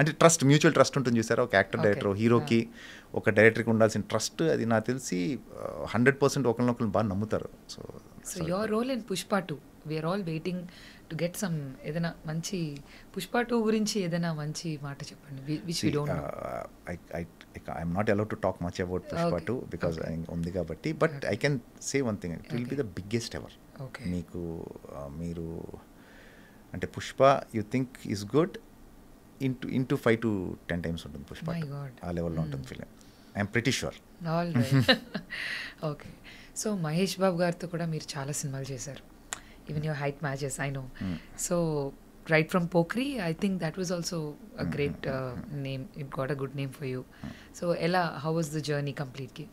అంటే trust mutual trust ఉంటుంది చూసారా ఒక యాక్టర్ Okay. డైరెక్టర్ హీరోకి ఒక డైరెక్టర్కి ఉండాల్సిన ట్రస్ట్ అది నాకు తెలిసి హండ్రెడ్ పర్సెంట్ ఒకరినొకరు బాగా నమ్ముతారు so so your role in Pushpa two we're all waiting to get some ఏదైనా మంచి పుష్ప టూ గురించి ఏదైనా మంచి మాట చెప్పండి which we don't know I'm not allowed to talk much about Pushpa Okay. Two because ఉంది కాబట్టి but I can say one thing it will be Okay. The biggest ever okay మీకు uh, మీరు అంటే Pushpa you think is good into into five to ten times ఉంటుంది Pushpa My two. God. ఆ లెవెల్లో ఉంటుంది film I'm pretty sure all right okay so Mahesh Babu గారితో కూడా మీరు చాలా సినిమాలు చేశారు even your height matches I know Mm. So right from Pokiri I think that was also a great name it got a good name for you so ఎలా how was the journey కంప్లీట్కి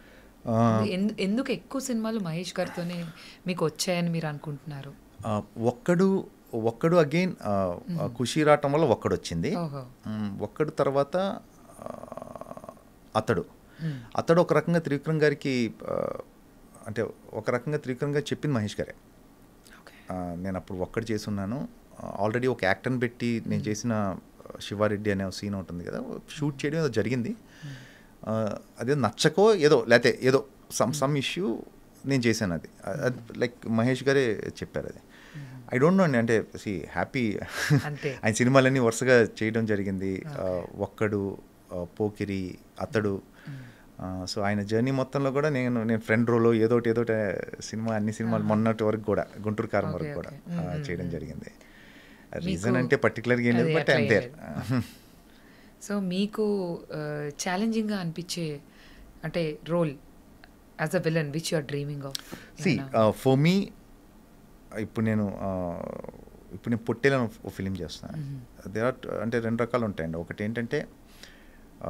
ఎందుకు ఎక్కువ సినిమాలు మహేష్ గారితోనే మీకు వచ్చాయని మీరు అనుకుంటున్నారు ఒక్కడు ఒక్కడు అగైన్ ఖుషి రావటం వల్ల ఒక్కడు వచ్చింది ఓహో మ్, ఒక్కడు తర్వాత ఆ, అతడు Hmm. అతడు ఒక రకంగా త్రివిక్రమ్ గారికి ఆ, అంటే ఒక రకంగా త్రివిక్రమ్ గారు చెప్పింది మహేష్ గారే ఓకే ఆ, నేను అప్పుడు ఒక్కడు చేసున్నాను ఆల్రెడీ ఒక యాక్టర్ని పెట్టి నేను చేసిన ఆ, శివారెడ్డి అనే సీన్ ఉంటుంది కదా షూట్ చేయడం ఏదో జరిగింది ఆ, అదే నచ్చకో ఏదో లేకపోతే ఏదో సమ్ సమ్ ఇష్యూ నేను చేశాను అది లైక్ మహేష్ గారే చెప్పారు అది ఐ డోంట్ నో అండి అంటే సి హ్యాపీ అంతే. ఆయన సినిమాలన్నీ వరుసగా చేయడం జరిగింది ఆ, ఒక్కడు ఆ, పోకిరి అతడు సో ఆయన జర్నీ మొత్తంలో కూడా నేను నేను ఫ్రెండ్ రోలో ఏదో ఒకటి ఏదో ఒకటి సినిమా అన్ని సినిమాలు మొన్నటి వరకు కూడా గుంటూరు కారం Okay, వరకు కూడా okay. ఆ, Mm, mm, చేయడం mm. జరిగింది మీకు- రీజన్ అంటే పర్టికులర్గా ఏం లేదు అదే, బట్ అట్లా ఐమ్ ఏం దేర్ లేదు. సో మీకు ఛాలెంజింగ్గా అనిపించే అంటే role as a villain which you are dreaming of see for me ఇప్పుడు నేను ఆ, ఇప్పుడు నేను పొట్టేలను ఒక ఫిలిం చేస్తాను దే ఆర్ అంటే రెండు రకాలు ఉంటాయండి ఒకటి ఏంటంటే ఆ,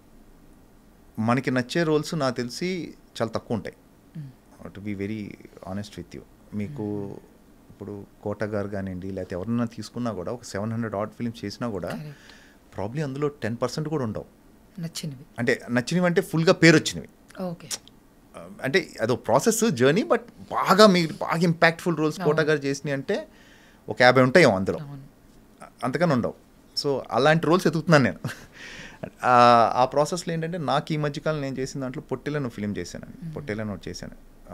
మనకి నచ్చే రోల్స్ నాకు తెలిసి చాలా తక్కువ ఉంటాయి to be very honest with you మీకు ఇప్పుడు కోట గారు కానివ్వండి లేకపోతే ఎవరన్నా తీసుకున్నా కూడా ఒక సెవెన్ హండ్రెడ్ ఆర్ట్ ఫిల్మ్స్ చేసినా కూడా ప్రాబ్లీ అందులో టెన్ పర్సెంట్ కూడా ఉండవు నచ్చినవి అంటే నచ్చినవి అంటే ఫుల్గా పేరు వచ్చినవి ఓకే అంటే అదో ప్రాసెస్ జర్నీ బట్ బాగా మీరు బాగా ఇంపాక్ట్ఫుల్ రోల్స్ కోట అవును. గారు చేసినాయి అంటే ఒక యాభై ఉంటాయేమో అందులో అవును అంతకన్నా ఉండవు సో అలాంటి రోల్స్ ఎదుగుతున్నాను నేను ఆ, ఆ ప్రాసెస్లో ఏంటంటే నాకు ఈ మధ్యకాలం నేను చేసిన దాంట్లో పొట్టెలను ఫిలిం చేశాను పొట్టెలను ఒకటి చేశాను ఆ,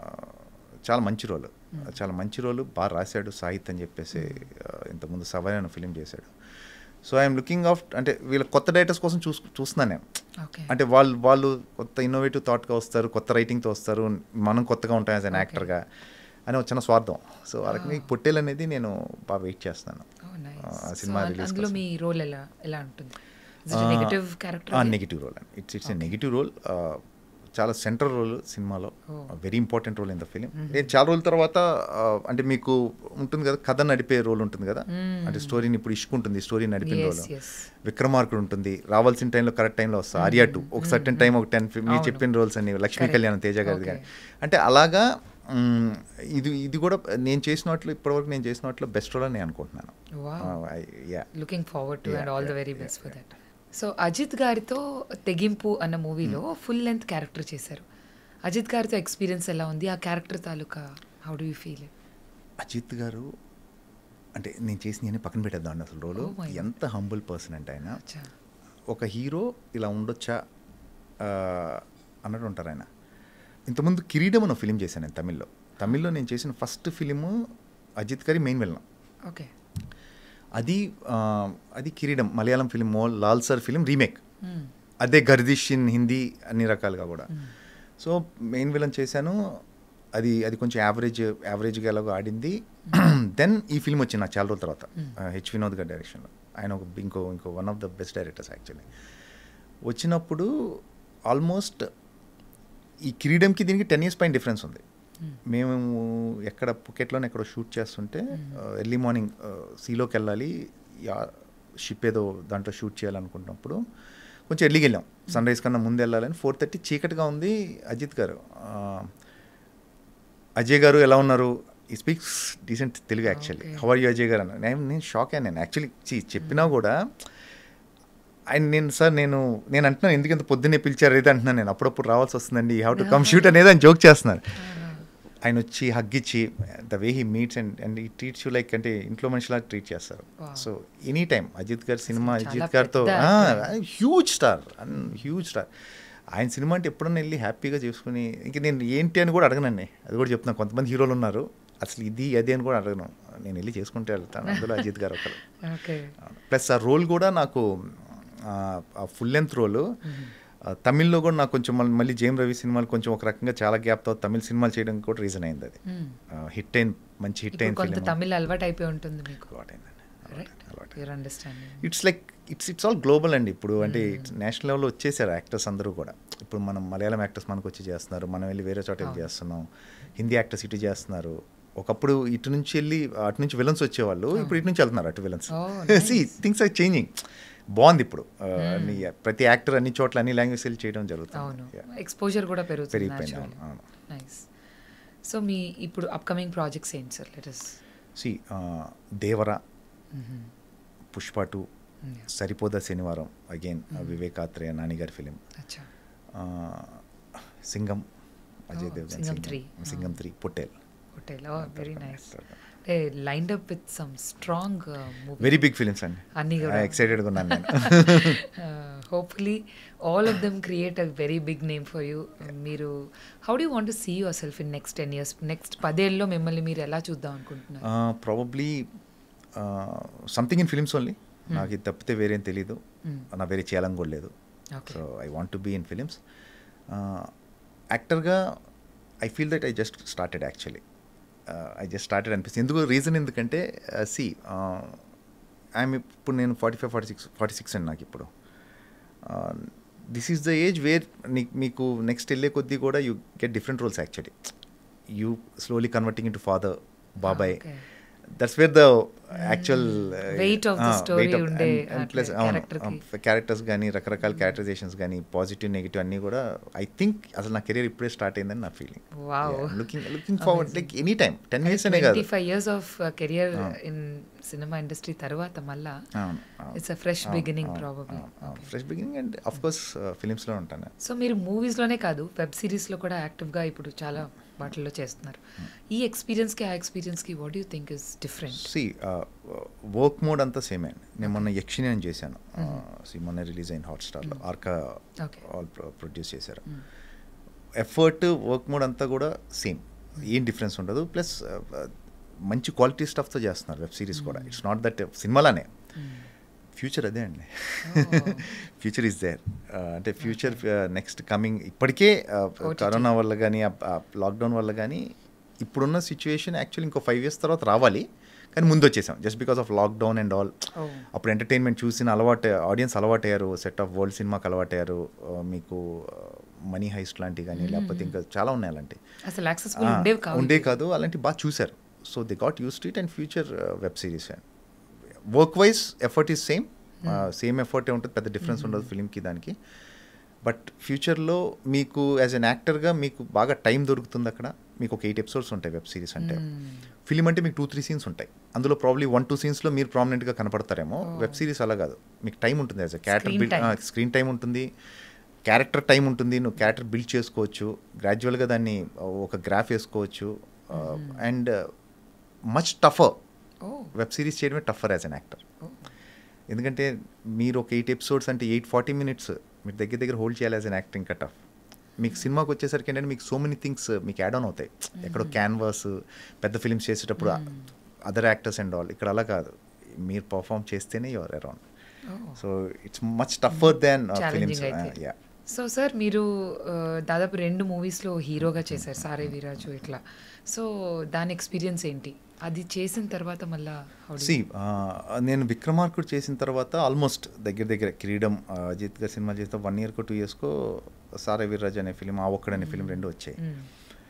చాలా మంచి రోల్ చాలా మంచి రోల్ బాగా రాశాడు సాహిత్ అని చెప్పేసి ఆ, ఇంతకుముందు సవర్ అని ఫిలిం చేశాడు సో ఐఎమ్ లుకింగ్ ఆఫ్ అంటే వీళ్ళ కొత్త డైరెక్టర్స్ కోసం చూస్ చూస్తున్నాను నేను ఓకే అంటే వాళ్ళు వాళ్ళు కొత్త ఇన్నోవేటివ్ థాట్గా వస్తారు కొత్త రైటింగ్తో వస్తారు మనం కొత్తగా ఉంటాం యాజ్ అన్ Okay. యాక్టర్గా అని ఒక చిన్న స్వార్థం సో ఆ రకంగా ఈ పొట్టేలు అనేది నేను బాగా వెయిట్ చేస్తాను ఆ సినిమా release అందులో కోసం. మీ రోల్ ఎలా ఎలా ఉంటుంది నెగటివ్ క్యారెక్టర్ నెగిటివ్ రోల్ అండి ఇట్స్ ఇట్స్ నెగిటివ్ రోల్ చాలా సెంట్రల్ రోల్ సినిమాలో Oh. Very important role in the film నేను చాలా రోజుల తర్వాత ఆ, అంటే మీకు ఉంటుంది కదా కథ నడిపే రోల్ ఉంటుంది కదా Mm. అంటే స్టోరీని ఇప్పుడు ఇష్కుంటుంది స్టోరీ నడిపిన Yes, రోల్ yes. విక్రమార్కుడు ఉంటుంది రావాల్సిన టైంలో కరెక్ట్ టైంలో వస్తుంది ఆర్యా టూ ఒక సర్టన్ టైం ఒక టెన్ మీరు అవును. చెప్పిన రోల్స్ అన్ని లక్ష్మీ Correct. కళ్యాణ్ తేజ గారిది Okay. కానీ అంటే అలాగా మ్, ఇది ఇది కూడా నేను చేసిన వాటిలో ఇప్పటివరకు నేను చేసిన వాటిలో బెస్ట్ రోల్ అని నేను అనుకుంటున్నాను yeah looking forward to Yeah, and all the yeah, very yeah, best for that so Ajith గారితో తెగింపు అన్న మూవీలో ఫుల్ లెంత్ క్యారెక్టర్ చేశారు అజిత్ గారితో ఎక్స్పీరియన్స్ ఎలా ఉంది ఆ క్యారెక్టర్ తాలూకా how do you feel Ajith గారు అంటే నేను చేసిన పక్కన పెట్టేద్దాం అండి అసలు రోలు Oh my God. ఎంత హంబుల్ పర్సన్ అంటే ఆయన అచ్చా ఒక హీరో ఇలా ఉండొచ్చా ఆ, అన్నట్టు ఉంటారు ఆయన ఇంతకుముందు కిరీటం అన్న ఫిలిం చేశాను నేను తమిళ్లో తమిళ్లో నేను చేసిన ఫస్ట్ ఫిలిము అజిత్ గారి మెయిన్ వెళ్ళిన ఓకే అది ఆ, అది కిరీటం మలయాళం ఫిలిం మో లాల్ సర్ ఫిలిం రీమేక్ అదే గర్దిష్ ఇన్ హిందీ అన్ని రకాలుగా కూడా సో మెయిన్ విలన్ చేశాను అది అది కొంచెం యావరేజ్ యావరేజ్గా ఎలాగో ఆడింది దెన్ ఈ ఫిల్మ్ వచ్చింది నాకు చాలా రోజుల తర్వాత హెచ్ వినోద్ గారి డైరెక్షన్లో ఆయన ఒక ఇంకో ఇంకో one of the best directors actually వచ్చినప్పుడు ఆల్మోస్ట్ ఈ కిరీడంకి దీనికి టెన్ ఇయర్స్ పైన డిఫరెన్స్ ఉంది మేము ఎక్కడ పుకెట్లోనే ఎక్కడో షూట్ చేస్తుంటే ఎర్లీ మార్నింగ్ సీలోకి వెళ్ళాలి షిప్ ఏదో దాంట్లో షూట్ చేయాలనుకున్నప్పుడు కొంచెం ఎర్లీకి వెళ్ళాం సన్ రైజ్ కన్నా ముందు వెళ్ళాలని ఫోర్ థర్టీ చీకటిగా ఉంది అజిత్ గారు ఆ, అజయ్ గారు ఎలా ఉన్నారు ఈ speaks decent Telugu actually Okay. How are you Ajay గారు అన్న నేను నేను షాక్ అయ్యాను నేను యాక్చువల్లీ చెప్పినా కూడా ఆయన నేను సార్ నేను నేను అంటున్నాను ఎందుకు ఇంత పొద్దున్నే పిలిచారు అయితే అంటున్నాను నేను అప్పుడప్పుడు రావాల్సి వస్తుందండి you have to come shoot అనేది ఆయన జోక్ చేస్తున్నారు ఆయన వచ్చి హగ్గిచ్చి the way he meets and and he treats you like అంటే ఇంట్లో మనిషిలా ట్రీట్ చేస్తారు Wow. So any time Ajith గారి సినిమా చాలా అజిత్ గారితో పెద్ద actor. Huge star huge star ఆయన సినిమా అంటే ఎప్పుడన్నా వెళ్ళి హ్యాపీగా చేసుకుని ఇంక నేను ఏంటి అని కూడా అడగనండి అది కూడా చెప్తున్నాను కొంతమంది హీరోలు ఉన్నారు అసలు ఇది అది అని కూడా అడగను నేను వెళ్ళి చేసుకుంటే వెళ్తాను అందులో అజిత్ గారు ఒకరు ఓకే ప్లస్ ఆ రోల్ కూడా నాకు ఆ ఫుల్ లెంత్ రోల్ తమిళ్లో కూడా నాకు కొంచెం మళ్ళీ మళ్ళీ జేమ్ రవి సినిమాలు కొంచెం ఒక రకంగా చాలా గ్యాప్తో తమిళ సినిమాలు చేయడం కూడా రీజన్ అయింది అది హిట్ అయిన మంచి హిట్ ఇప్పుడు అయిన కొంత ఫిలిం తమిళ్ అలవాటు అయిపోయి ఉంటుంది మీకు అలవాటైందండి రైట్ అలవాటు your understanding it's like it's it's all global అండి ఇప్పుడు అంటే నేషనల్ లెవెల్లో వచ్చేసారు యాక్టర్స్ అందరూ కూడా ఇప్పుడు మనం మలయాళం యాక్టర్స్ మనకు వచ్చి చేస్తున్నారు మనం వెళ్ళి వేరే చోట వెళ్ళి అవును. చేస్తున్నాం హిందీ యాక్టర్స్ ఇటు చేస్తున్నారు ఒకప్పుడు ఇటు నుంచి వెళ్ళి అటు నుంచి విలన్స్ వచ్చేవాళ్ళు ఇప్పుడు ఇటు నుంచి వెళ్తున్నారు అటు villains Oh, see nice. Things are changing బాగుంది ఇప్పుడు ఆ, అన్ని ప్రతి యాక్టర్ అన్ని చోట్ల అన్ని లాంగ్వేజ్ వెళ్ళి చేయడం అవును జరుగుతుంది ఎక్స్పోజర్ కూడా పెరుగుతుంది పెరిగిపోయింది అవును అవును నైస్ సో మీ ఇప్పుడు అప్కమింగ్ ప్రాజెక్ట్స్ ఏంటి sir let's see Devara Pushpa two Saripodhaa Sanivaaram again Vivek Athreya నానిగారి ఫిలిం అచ్చా Singham Ajay Oh, Devgn Singham Singham three. Singham three Pottel hotel very nice అంటే lined up with some strong movie very big films అండి అన్నీ కూడా. ఎక్సైటెడ్గా ఉన్నాను నేను hopefully all of them create a very big name for you మీరు how do want see yourself in next ten years next పదేళ్ళలో మిమ్మల్ని మీరు ఎలా చూద్దాం అనుకుంటున్నారు probably something in films only నాకు ఇది తప్పితే వేరేం తెలీదు Hmm. నా వేరే చేయాలని కూడా లేదు Okay. So I want to be in films యాక్టర్గా I feel that I just started actually I just started అనిపిస్తుంది ఎందుకు రీజన్ ఎందుకంటే సి ఐఎమ్ ఇప్పుడు నేను forty five forty six forty six అండి నాకు ఇప్పుడు this is the age where మీకు నెక్స్ట్ వెళ్ళే కొద్దీ కూడా you get different roles actually you slowly converting in to father బాబాయ్ Okay. That's where the actual Weight of the story ఉండే plus అట్లా character కి. క్యారెక్టర్స్ కానీ రకరకాల క్యారెక్టరైజేషన్స్ కానీ పాజిటివ్ నెగిటివ్ అన్నీ కూడా ఐ థింక్ అసలు నా కెరీర్ ఇప్పుడే స్టార్ట్ అయిందని నా feeling Wow. Looking looking forward like any time ten years అనే కాదు twenty five years of career అవును. ఇన్ సినిమా ఇండస్ట్రీ తర్వాత మళ్ళా అవును, అవును. It's a fresh అవును, beginning అవును, probably. అవును, అవును. Okay. Fresh beginning and of course ఫిలిమ్స్లో ఉంటాను సో మీరు మూవీస్లోనే కాదు వెబ్ సిరీస్లో కూడా యాక్టివ్గా ఇప్పుడు చాలా వాటిల్లో చేస్తున్నారు ఈ ఎక్స్పీరియన్స్కి ఆ ఎక్స్పీరియన్స్కి what you think is different see work mode అంతా సేమ్ అండి నేను మొన్న యక్షిని అని చేశాను సి మొన్న రిలీజ్ అయిన హాట్స్టార్లో ఆర్కా Okay. ఆల్ ప్రొడ్యూస్ చేశారు ఎఫర్ట్ వర్క్ మోడ్ అంతా కూడా సేమ్ ఏం డిఫరెన్స్ ఉండదు ప్లస్ మంచి క్వాలిటీ స్టఫ్తో చేస్తున్నారు వెబ్ సిరీస్ కూడా ఇట్స్ నాట్ దట్ సినిమాలానే ఫ్యూచర్ అదే అండి ఫ్యూచర్ ఈజ్ దేర్ అంటే ఫ్యూచర్ నెక్స్ట్ కమింగ్ ఇప్పటికే OTT. కరోనా వల్ల కానీ లాక్డౌన్ వల్ల కానీ ఇప్పుడున్న సిచ్యువేషన్ యాక్చువల్లీ ఇంకో ఫైవ్ ఇయర్స్ తర్వాత రావాలి కానీ ముందు వచ్చేసాం just because of lockdown and all Oh. అప్పుడు ఎంటర్టైన్మెంట్ చూసిన అలవాటు ఆడియన్స్ అలవాటయ్యారు సెట్ ఆఫ్ వరల్డ్ సినిమాకి అలవాటయ్యారు uh, మీకు మనీ హైస్ట్ లాంటివి కానీ లేకపోతే ఇంకా చాలా ఉన్నాయి అలాంటివి అసలు యాక్సెసిబుల్ ఉండేవి కాదు ఉండే కాదు అలాంటి బాగా చూశారు so they got use it and future web series work wise effort is same same ఎఫర్టే ఉంటుంది పెద్ద డిఫరెన్స్ ఉండదు ఫిలింకి దానికి బట్ ఫ్యూచర్లో మీకు యాజ్ అన్ యాక్టర్గా మీకు బాగా టైం దొరుకుతుంది అక్కడ మీకు ఒక ఎయిట్ ఎపిసోడ్స్ ఉంటాయి వెబ్ సిరీస్ అంటే ఫిలిం అంటే మీకు టూ త్రీ సీన్స్ ఉంటాయి అందులో ప్రాబ్లీ వన్ టూ సీన్స్లో మీరు ప్రామినెంట్గా కనపడతారేమో వెబ్ సిరీస్ అలా కాదు మీకు టైం ఉంటుంది as a character Screen time. Build screen time ఉంటుంది క్యారెక్టర్ టైం ఉంటుంది నువ్వు క్యారెక్టర్ బిల్డ్ చేసుకోవచ్చు గ్రాడ్యువల్గా దాన్ని ఒక గ్రాఫ్ వేసుకోవచ్చు అండ్ మచ్ టఫర్ ఓ వెబ్ సిరీస్ చేయడమే టఫర్ యాజ్ అన్ యాక్టర్ ఎందుకంటే మీరు ఒక ఎయిట్ ఎపిసోడ్స్ అంటే ఎయిట్ ఫార్టీ మినిట్స్ మీరు దగ్గర దగ్గర హోల్డ్ చేయాలి as an acting cut off మీకు సినిమాకి వచ్చేసరికి ఏంటంటే మీకు సో మెనీ థింగ్స్ మీకు యాడ్ ఆన్ అవుతాయి ఎక్కడో క్యాన్వాస్ పెద్ద ఫిల్మ్స్ చేసేటప్పుడు అదర్ యాక్టర్స్ అండ్ ఆల్ ఇక్కడ అలా కాదు మీరు పర్ఫామ్ చేస్తేనే your around so it's much tougher than films challenging అయితే యా సో సార్ మీరు ఆ, దాదాపు రెండు మూవీస్లో హీరోగా చేశారు సారే వీరాజు ఇట్లా సో దాని ఎక్స్పీరియన్స్ ఏంటి అది చేసిన తర్వాత మళ్ళా how do you- సి నేను విక్రమార్కుడు చేసిన తర్వాత ఆల్మోస్ట్ దగ్గర దగ్గర కిరీడం ఆ, అజిత్ గారి సినిమా చేస్తే వన్ ఇయర్కో టూ ఇయర్స్కో సారా వీర్రాజ్ అనే ఫిలిం ఆ ఒక్కడు అనే ఫిలిం రెండు వచ్చాయి మ్మ్.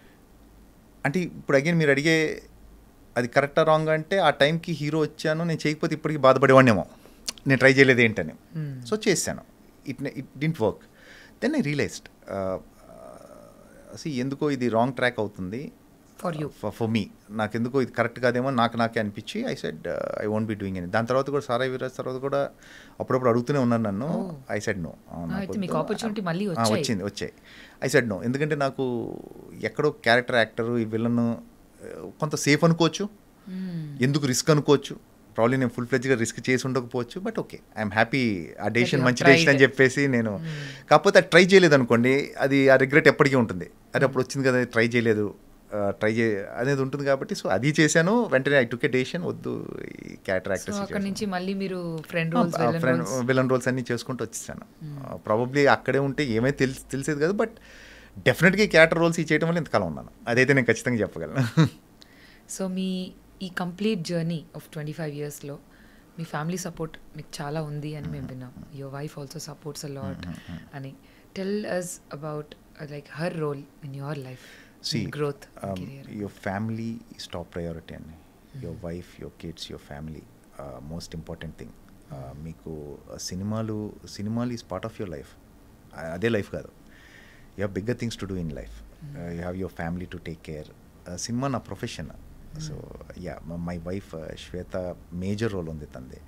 అంటే ఇప్పుడు అగైన్ మీరు అడిగే అది కరెక్టా రాంగ్ అంటే ఆ టైంకి హీరో వచ్చాను నేను చేయకపోతే ఇప్పటికి బాధపడేవాడినేమో నేను ట్రై చేయలేదు ఏంటని Hmm. సో చేశాను it it didn't work then I realised see ఎందుకో ఇది రాంగ్ ట్రాక్ అవుతుంది For you. ఫర్ మీ నాకెందుకో ఇది కరెక్ట్ కాదేమో నాకు నాకే అనిపించి I said I won't be doing అని దాని తర్వాత కూడా సారా విరాజ్ తర్వాత కూడా అప్పుడప్పుడు అడుగుతూనే ఉన్నాను నన్ను Oh. ఐ సెడ్ నో అయితే మీకు opportunity మళ్ళీ వచ్చాయి. వచ్చింది వచ్చాయి ఐ సెడ్ నో ఎందుకంటే నాకు ఎక్కడో క్యారెక్టర్ యాక్టర్ ఈ విలన్ కొంత సేఫ్ అనుకోవచ్చు Hmm. ఎందుకు రిస్క్ అనుకోవచ్చు ప్రాబ్లీ నేను ఫుల్ ఫ్లెజ్గా రిస్క్ చేసి ఉండకపోవచ్చు బట్ ఓకే ఐఎమ్ హ్యాపీ ఆ డెసిషన్ you have మంచి డెసిషన్ అని tried. చెప్పేసి నేను కాకపోతే అది ట్రై చేయలేదు అనుకోండి అది ఆ రిగ్రెట్ ఎప్పటికీ ఉంటుంది అది అప్పుడు వచ్చింది కదా ట్రై చేయలేదు ట్రై చే అనేది ఉంటుంది కాబట్టి సో అది చేశాను వెంటనే ఐ టుక్ ఏ డెసిషన్ వద్దు ఈ క్యారెక్టర్ సో అక్కడ యాక్టర్స్ నుంచి మళ్ళీ మీరు friend roles friend villain roles అన్ని చేసుకుంటూ వచ్చేసాను ప్రాబబ్లీ అక్కడే ఉంటే ఏమైతే తెలిసి తెలిసేది కదా బట్ డెఫినెట్గా ఈ క్యారెక్టర్ రోల్స్ ఈ చేయడం వల్ల ఇంతకాలం ఉన్నాను అదైతే నేను ఖచ్చితంగా చెప్పగలను సో మీ ఈ complete journey of twenty five ఇయర్స్లో మీ ఫ్యామిలీ సపోర్ట్ మీకు చాలా ఉంది అని మేము విన్నాం your wife also supports a lot అని tell us about like her role in your life See, growth um, your family is top priority and your wife, your kids, your family, uh, most important thing. Uh, మీకు uh, సినిమాలు సినిమాలు is part of your life అదే life కాదు you have bigger things to do in life you have your family to take care cinema నా profession so yeah my wife Shweta major role ఉంది తంది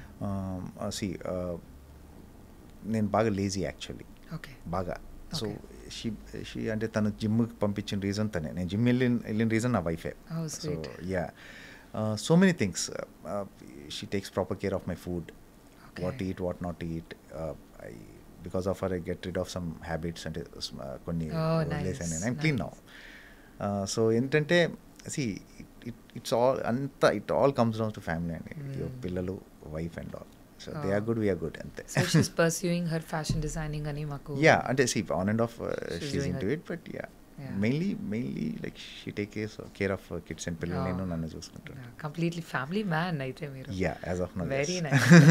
see నేను బాగా lazy actually okay బాగా so Okay. She she అంటే తను జిమ్కి పంపించిన రీజన్ తనే నేను జిమ్ వెళ్ళిన వెళ్ళిన రీజన్ నా వైఫే Oh, so sweet. Yeah so many things she takes proper care of my food what Okay. Eat what not eat I because of I get rid of some habits అంటే uh, కొన్ని Oh, వదిలేసాను nice, నేను I'm clean now nice. So ఏంటంటే see it's all అంతా it all comes down to family అండి Your Mm. పిల్లలు wife and all so they Oh. Are good we are good అంతే so she's pursuing her fashion designing అని మాకు yeah అంటే see on and off uh, She's she's, doing into her- it but yeah, Yeah. mainly mainly like she take care, care of uh, kids and పిల్లలు Oh. నేను నన్ను చూసుకుంటాను completely family man అయితే మీరు yeah as of now very yes. Nice